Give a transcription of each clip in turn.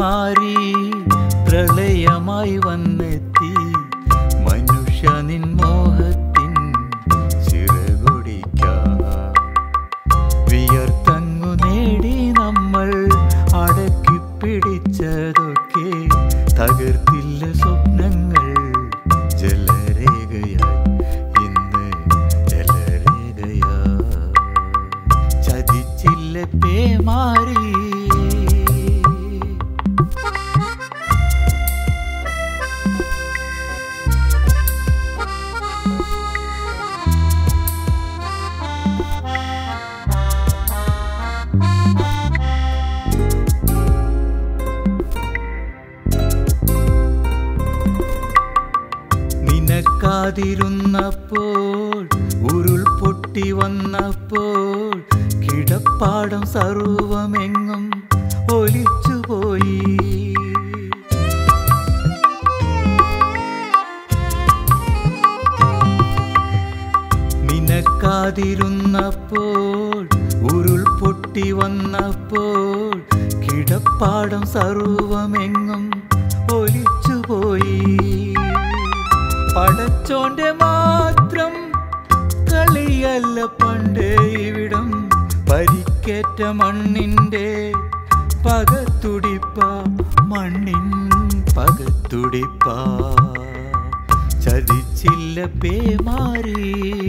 പേമാരി പ്രളയമായി വന്നെത്തി മനുഷ്യ നിൻ മോഹത്തിൻ ചിറകൊടിക്കാം വിയർത്തങ്ങു നേടി നമ്മൾ അടക്കി പിടിച്ചതൊക്കെ തകർത്തില്ല സ്വപ്നങ്ങൾ ജലരേഖയായി ഇന്ന് ജലരേഖയാ ചതിച്ചില്ല പേമാരി നിനക്കാതിരുന്നപ്പോൾ ഉരുൾ പൊട്ടി വന്നപ്പോൾ കിടപ്പാടം സർവമെങ്ങും ഒലിച്ചുപോയി നിനക്കാതിരുന്നപ്പോൾ ഉരുൾ പൊട്ടി വന്നപ്പോൾ കിടപ്പാടം സർവമെങ്ങും ഒലിച്ചുപോയി പടച്ചോന്റെ മാത്രം കളിയല്ല പണ്ട് ഇവിടം പരിക്കേറ്റ മണ്ണിന്റെ പകത്തുടിപ്പ മണ്ണിൻ പകത്തുടിപ്പ ചതിച്ചില്ല പേമാറി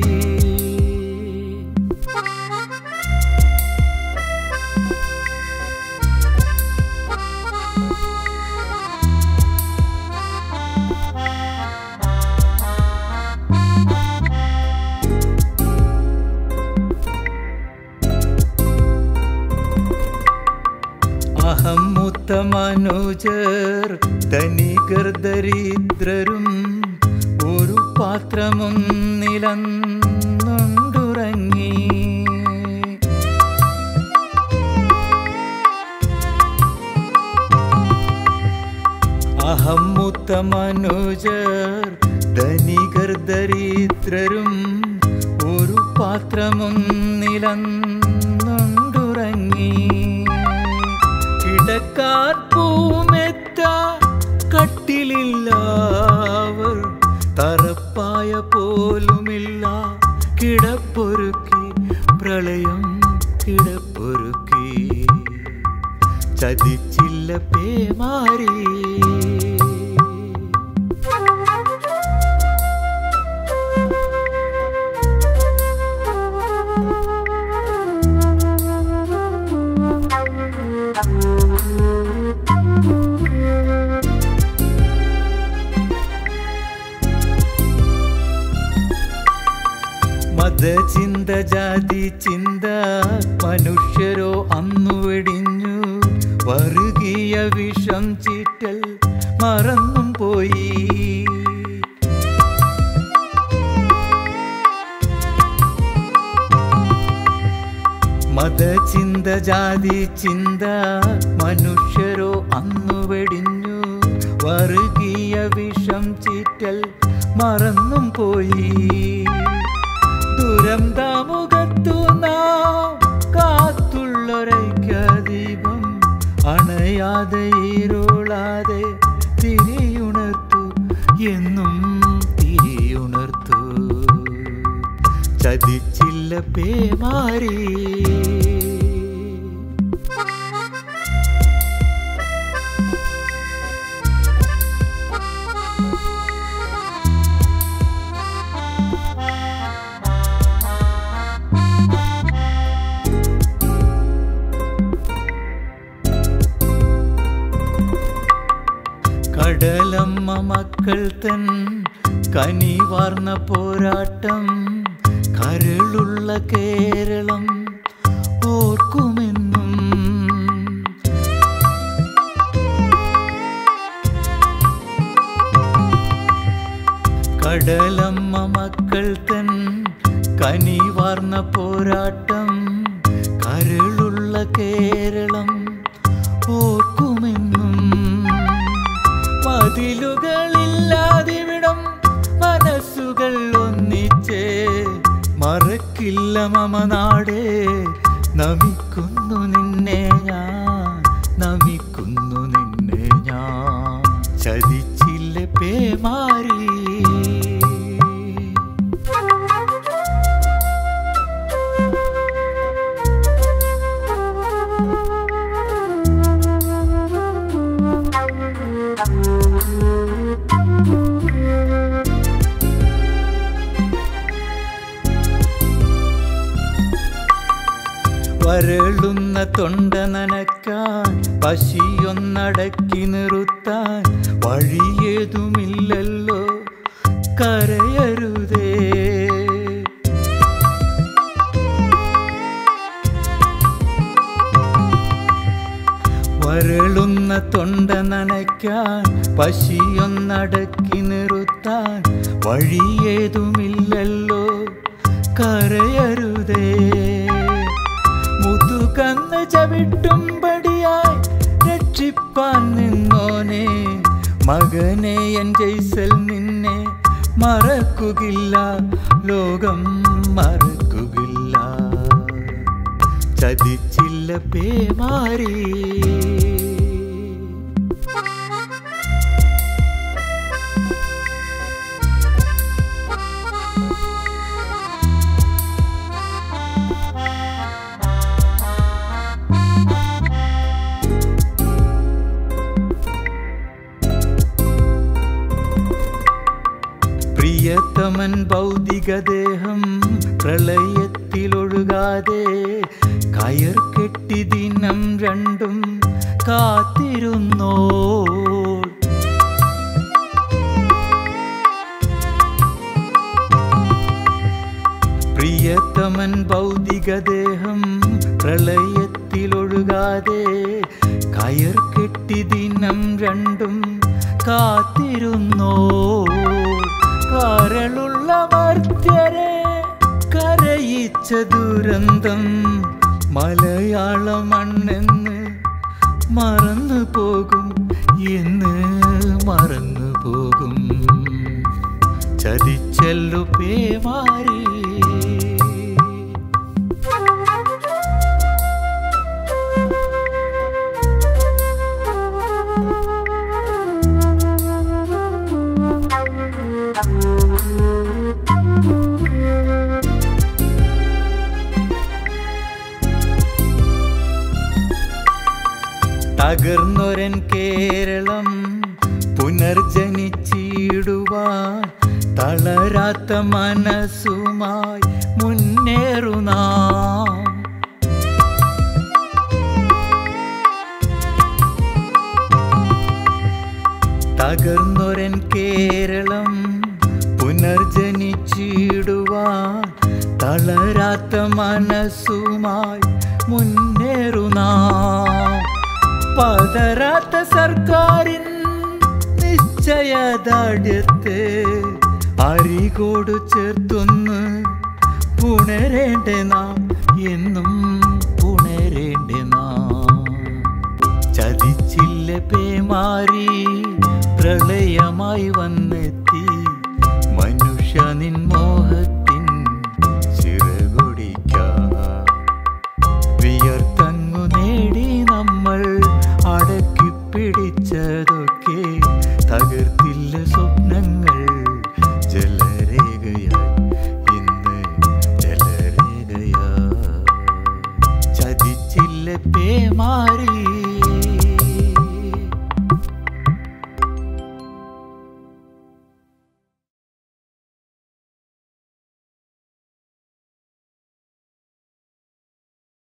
അഹം മുത്ത മനുജർ ധനികർ ദരിദ്രരും ഒരു പാത്രമൊന്നിലന്നുണ്ടുറങ്ങി അഹം മുത്ത മനുജർ ധനികർ ദരിദ്രരും ഒരു പാത്രമൊന്നിലന്നുണ്ടുറങ്ങി കിടക്കാൻ പൂമെത്ത കട്ടിലില്ലാവർ തറപ്പായ പോലുമില്ല കിടപ്പൊരുക്കി പ്രളയം കിടപ്പൊരുക്കി ചതിച്ചില്ല പേമാരി മതചിന്ത ജാതി ചിന്ത മനുഷ്യരോ അന്നു വെടിഞ്ഞു വറുകിയ വിഷം ചീറ്റൽ മറന്നും പോയി മതചിന്ത ജാതി ചിന്ത മനുഷ്യരോ അന്നു വെടിഞ്ഞു വറുകിയ വിഷം ചീറ്റൽ മറന്നും പോയി ദുരന്തമുഖത്തു നാം കാത്തുള്ളൊരൈക്യദീപം അണയാതെ ഇരുളാതെ തിരിയുണർത്തു എന്നും തിരിയുണർത്തു ചതിച്ചില്ല പേമാരി കടലമ്മ മക്കൾ തൻ കനിവാർന്ന പോരാട്ടം കരളുള്ള കേരളം ഓർക്കുമെന്നും കടലമ്മ മക്കൾ തൻ കനിവാർന്ന പോരാട്ടം കരളുള്ള കേരളം ഓർക്കുമെന്നും മതിലുകളില്ലാതിവിടം മനസ്സുകൾ ഒന്നിച്ചേ മറക്കില്ല മമ നാടേ നമിക്കുന്നു നിന്നെ ഞാൻ നമിക്കുന്നു നിന്നെ വരളുന്ന തൊണ്ട നനക്കാൻ പശിയൊന്നടക്കി നിർത്താൻ വഴിയേതുമില്ലല്ലോ കരയരുതേ വരളുന്ന തൊണ്ട നനയ്ക്കാൻ പശിയൊന്നടക്കി നിർത്താൻ വഴിയേതുമില്ലല്ലോ കരയരുതേ മുതുകന്ന് ചവിട്ടുംപടിയായി രക്ഷിപ്പാൻ നിന്നോനെ മകനെ എൻ ജയ്സൽ നിന്നെ മറക്കുകില്ല ലോകം മറക്കുകില്ല ചതിച്ചില്ല പേമാരി പ്രിയതമൻ ഭൗതികദേഹം പ്രളയത്തിലൊഴുകാതെ കയർ കെട്ടി ദിനം രണ്ടും കാത്തിരുന്നോ പ്രിയതമൻ ഭൗതികദേഹം പ്രളയത്തിലൊഴുകാതെ കയർ കെട്ടി ദിനം രണ്ടും കാത്തിരുന്നോ കരളുള്ള മർത്യരെ കരയിച്ച ദുരന്തം മലയാള മണ്ണെന്ന് മറന്നു പോകും എന്ന് മറന്നു പോകും ചതിച്ചല്ലു പേമാരി തകർന്നൊരൻ കേരളം പുനർജനിച്ചിടുവാൻ തളരാത്ത മനസ്സുമായി മുന്നേറുനാം തകർന്നൊരൻ കേരളം പുനർജനിച്ചിടുവാൻ തളരാത്ത മനസ്സുമായി മുന്നേറുനാം പതരാത്ത സർക്കാരിൻ നിശ്ചയദാഢ്യത്തെ അരികോട് ചേർത്തൊന്ന് പുണരേണ്ട നാം എന്നും പുണരേണ്ട നാം ചതിച്ചില്ല പേമാരി പ്രളയമായി വന്നെത്തി മനുഷ്യ നിൻ മോഹത്തിൻ ചിറകൊടിക്കാം വിയർത്തങ്ങു നേടി നമ്മൾ അടക്കി പിടിച്ചതൊക്കെ തകർത്തില്ല സ്വപ്നങ്ങൾ ജലരേഖയായി ഇന്ന് ജലരേഖയാ ചതിച്ചില്ല പേമാരി